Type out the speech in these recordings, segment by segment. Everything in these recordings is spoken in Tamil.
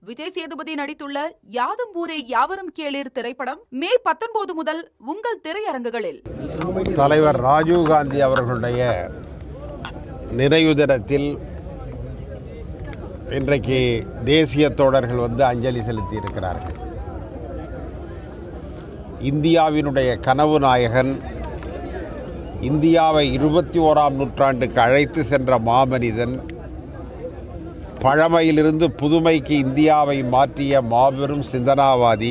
விஜய் சேதுபதி நடித்துள்ள யாதும் ஊரே யாவரும் கேளீர் திரைப்படம் மே பத்தொன்பது முதல் உங்கள் திரையரங்குகளில் தலைவர் ராஜீவ் காந்தி அவர்களுடைய நிறைவு தினத்தில் இன்றைக்கு தேசிய தோழர்கள் வந்து அஞ்சலி செலுத்தி இருக்கிறார்கள் இந்தியாவினுடைய கனவு நாயகன் இந்தியாவை இருபத்தி ஓராம் நூற்றாண்டுக்கு அழைத்து சென்ற மாமனிதன் பழமையிலிருந்து புதுமைக்கு இந்தியாவை மாற்றிய மாபெரும் சிந்தனாவாதி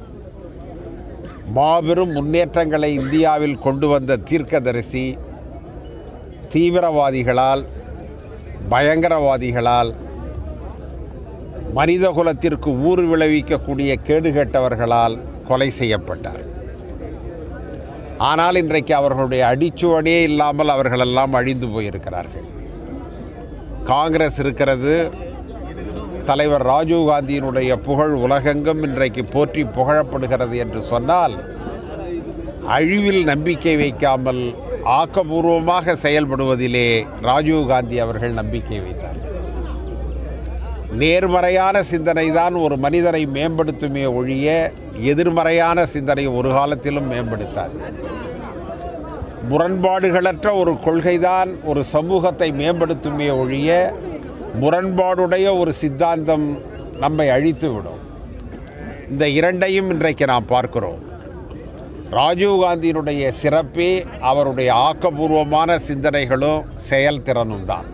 மாபெரும் முன்னேற்றங்களை இந்தியாவில் கொண்டு வந்த தீர்க்கதரிசி தீவிரவாதிகளால் பயங்கரவாதிகளால் மனிதகுலத்திற்கு ஊறு விளைவிக்கக்கூடிய கேடுகெட்டவர்களால் கொலை செய்யப்பட்டார் ஆனால் இன்றைக்கு அவர்களுடைய அடிச்சுவடே இல்லாமல் அவர்களெல்லாம் அழிந்து போயிருக்கிறார்கள் காங்கிரஸ் இருக்கிறது தலைவர் ராஜீவ் காந்தியினுடைய புகழ் உலகெங்கும் இன்றைக்கு போற்றி புகழப்படுகிறது என்று சொன்னால் அழிவில் நம்பிக்கை வைக்காமல் ஆக்கபூர்வமாக செயல்படுவதிலே ராஜீவ் காந்தி அவர்கள் நம்பிக்கை வைத்தார் நேர்மறையான சிந்தனை தான் ஒரு மனிதரை மேம்படுத்துமே ஒழிய எதிர்மறையான சிந்தனை ஒரு காலத்திலும் மேம்படுத்தாது முரண்பாடுகளற்ற ஒரு கொள்கைதான் ஒரு சமூகத்தை மேம்படுத்துமே ஒழிய முரண்பாடுடைய ஒரு சித்தாந்தம் நம்மை அழித்துவிடும் இந்த இரண்டையும் இன்றைக்கு நாம் பார்க்கிறோம் ராஜீவ்காந்தியினுடைய சிறப்பே அவருடைய ஆக்கபூர்வமான சிந்தனைகளும் செயல்திறனும் தான்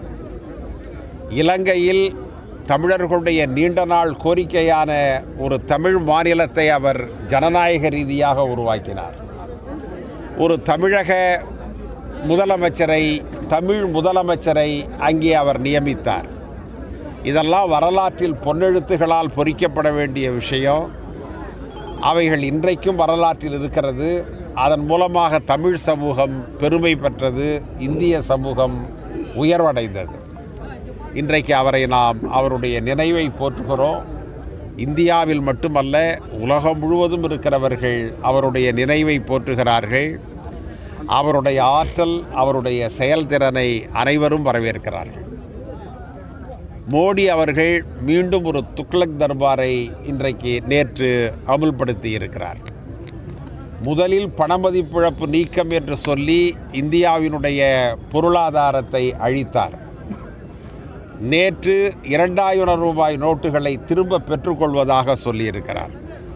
இலங்கையில் தமிழர்களுடைய நீண்ட நாள் கோரிக்கையான ஒரு தமிழ் மாநிலத்தை அவர் ஜனநாயக ரீதியாக உருவாக்கினார் ஒரு தமிழக முதலமைச்சரை தமிழ் முதலமைச்சரை அங்கே அவர் நியமித்தார் இதெல்லாம் வரலாற்றில் பொன்னெழுத்துகளால் பொறிக்கப்பட வேண்டிய விஷயம் அவைகள் இன்றைக்கும் வரலாற்றில் இருக்கிறது அதன் மூலமாக தமிழ் சமூகம் பெருமை பெற்றது இந்திய சமூகம் உயர்வடைந்தது இன்றைக்கு அவரை நாம் அவருடைய நினைவை போற்றுகிறோம் இந்தியாவில் மட்டுமல்ல உலகம் முழுவதும் இருக்கிறவர்கள் அவருடைய நினைவை போற்றுகிறார்கள் அவருடைய ஆற்றல் அவருடைய செயல்திறனை அனைவரும் வரவேற்கிறார்கள் மோடி அவர்கள் மீண்டும் ஒரு துக்ளக் தர்பாரை இன்றைக்கு நேற்று அமுல்படுத்தி இருக்கிறார் முதலில் பணமதிப்பிழப்பு நீக்கம் என்று சொல்லி இந்தியாவினுடைய பொருளாதாரத்தை அழித்தார் நேற்று இரண்டாயிரம் ரூபாய் நோட்டுகளை திரும்ப பெற்றுக்கொள்வதாக சொல்லியிருக்கிறார்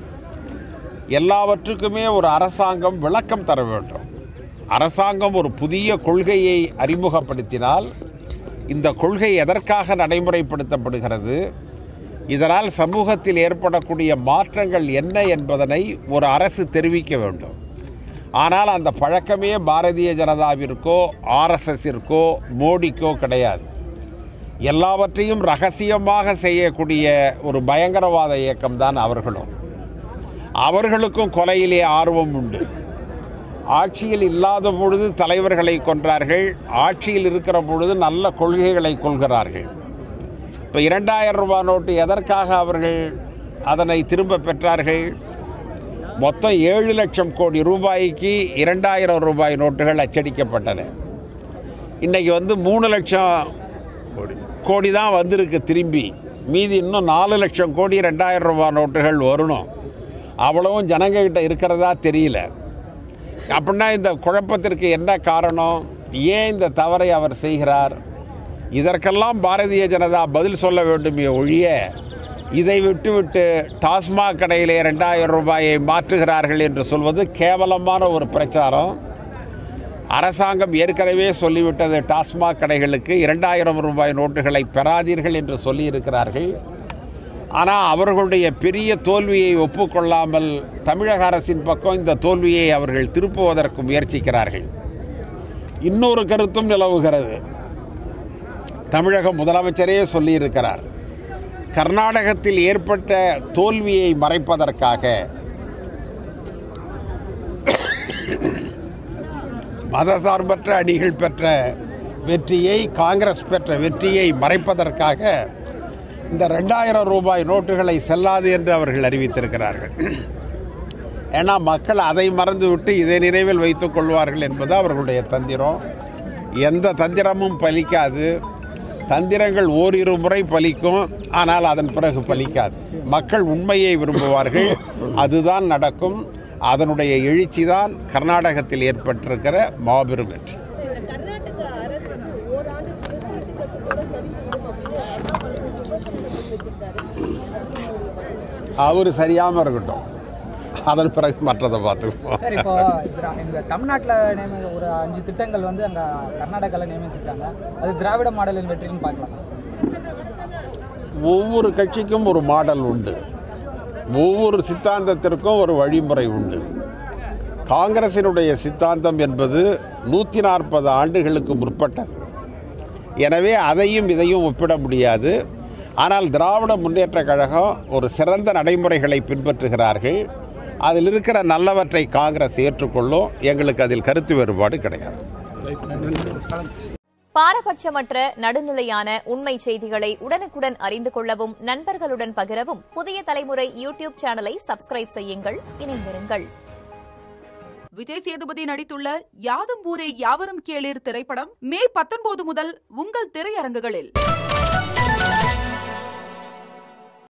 எல்லாவற்றுக்குமே ஒரு அரசாங்கம் விளக்கம் தர வேண்டும் அரசாங்கம் ஒரு புதிய கொள்கையை அறிமுகப்படுத்தினால் இந்த கொள்கை எதற்காக நடைமுறைப்படுத்தப்படுகிறது இதனால் சமூகத்தில் ஏற்படக்கூடிய மாற்றங்கள் என்ன என்பதனை ஒரு அரசு தெரிவிக்க வேண்டும் ஆனால் அந்த பழக்கமே பாரதிய ஜனதாவிற்கோ ஆர்எஸ்எஸ்ஸிற்கோ மோடிக்கோ கிடையாது எல்லாவற்றையும் ரகசியமாக செய்யக்கூடிய ஒரு பயங்கரவாத இயக்கம்தான் அவர்களும் அவர்களுக்கும் கொலையிலே ஆர்வம் உண்டு ஆட்சியில் இல்லாத பொழுது தலைவர்களை கொன்றார்கள் ஆட்சியில் இருக்கிற பொழுது நல்ல கொள்கைகளை கொள்கிறார்கள் இப்போ இரண்டாயிரம் ரூபாய் நோட்டு எதற்காக அவர்கள் அதனை திரும்ப பெற்றார்கள் மொத்தம் ஏழு லட்சம் கோடி ரூபாய்க்கு இரண்டாயிரம் ரூபாய் நோட்டுகள் அச்சடிக்கப்பட்டன இன்றைக்கி வந்து மூணு லட்சம் கோடி தான் வந்திருக்கு திரும்பி மீதி இன்னும் நாலு லட்சம் கோடி ரெண்டாயிரம் ரூபாய் நோட்டுகள் வரணும் அவ்வளவும் ஜனங்கக்கிட்ட இருக்கிறதா தெரியல அப்படின்னா இந்த குழப்பத்திற்கு என்ன காரணம் ஏன் இந்த தவறை அவர் செய்கிறார் இதற்கெல்லாம் பாரதிய ஜனதா பதில் சொல்ல வேண்டுமே ஒழிய இதை விட்டுவிட்டு டாஸ்மாக் கடையிலே ரெண்டாயிரம் ரூபாயை மாற்றுகிறார்கள் என்று சொல்வது கேவலமான ஒரு பிரச்சாரம் அரசாங்கம் ஏற்கனவே சொல்லிவிட்டது டாஸ்மாக் கடைகளுக்கு இரண்டாயிரம் ரூபாய் நோட்டுகளை பெறாதீர்கள் என்று சொல்லியிருக்கிறார்கள் ஆனால் அவர்களுடைய பெரிய தோல்வியை ஒப்புக்கொள்ளாமல் தமிழக அரசின் பக்கம் இந்த தோல்வியை அவர்கள் திருப்புவதற்கு முயற்சிக்கிறார்கள் இன்னொரு கருத்தும் நிலவுகிறது தமிழக முதலமைச்சரே சொல்லியிருக்கிறார் கர்நாடகத்தில் ஏற்பட்ட தோல்வியை மறைப்பதற்காக மதசார்பற்ற அணிகள் பெற்ற வெற்றியை காங்கிரஸ் பெற்ற வெற்றியை மறைப்பதற்காக இந்த ரெண்டாயிரம் ரூபாய் நோட்டுகளை செல்லாது என்று அவர்கள் அறிவித்திருக்கிறார்கள் ஏன்னா மக்கள் அதை மறந்துவிட்டு இதை நினைவில் வைத்துக் கொள்வார்கள் என்பது அவர்களுடைய தந்திரம் எந்த தந்திரமும் பலிக்காது தந்திரங்கள் ஓரிரு முறை பலிக்கும் ஆனால் அதன் பிறகு பலிக்காது மக்கள் உண்மையை விரும்புவார்கள் அதுதான் நடக்கும் அதனுடைய எழுச்சி தான் கர்நாடகத்தில் ஏற்பட்டிருக்கிற மாபெரும் வெற்றி கர்நாடக அரசு ஓராண்டு தேசிய திட்டத்தோட சரிசமம் அப்படின்னு அண்ணாமலை விமர்சிச்சிருக்காரு அவர் சரியாமல் இருக்கட்டும் அதன் பிறகு மற்றதை பார்த்துக்குவோம் சார் இப்போ திரா- இந்த தமிழ்நாட்டில் நியமி ஒரு அஞ்சு திட்டங்கள் வந்து அங்கே கர்நாடகாவில் நியமிச்சிருக்காங்க அது திராவிட மாடலின் வெற்றின்னு பார்க்கலாம் ஒவ்வொரு கட்சிக்கும் ஒரு மாடல் உண்டு ஒவ்வொரு சித்தாந்தத்திற்கும் ஒரு வழிமுறை உண்டு காங்கிரசினுடைய சித்தாந்தம் என்பது நூற்றி நாற்பது ஆண்டுகளுக்கு முற்பட்டது எனவே அதையும் இதையும் ஒப்பிட முடியாது ஆனால் திராவிட முன்னேற்றக் கழகம் ஒரு சிறந்த நடைமுறைகளை பின்பற்றுகிறார்கள் அதில் இருக்கிற நல்லவற்றை காங்கிரஸ் ஏற்றுக்கொள்ளும் எங்களுக்கு அதில் கருத்து வேறுபாடு கிடையாது பாரபட்சமற்ற நடுநிலையான உண்மை செய்திகளை உடனுக்குடன் அறிந்து கொள்ளவும் நண்பர்களுடன் பகிரவும் புதிய தலைமுறை யூடியூப் சேனலை சப்ஸ்கிரைப் செய்யுங்கள் இணைந்திருங்கள் விஜய் சேதுபதி நடித்துள்ள யாதும் ஊரே யாவரும் கேளீர் திரைப்படம் மே பத்தொன்பது முதல் உங்கள் திரையரங்குகளில்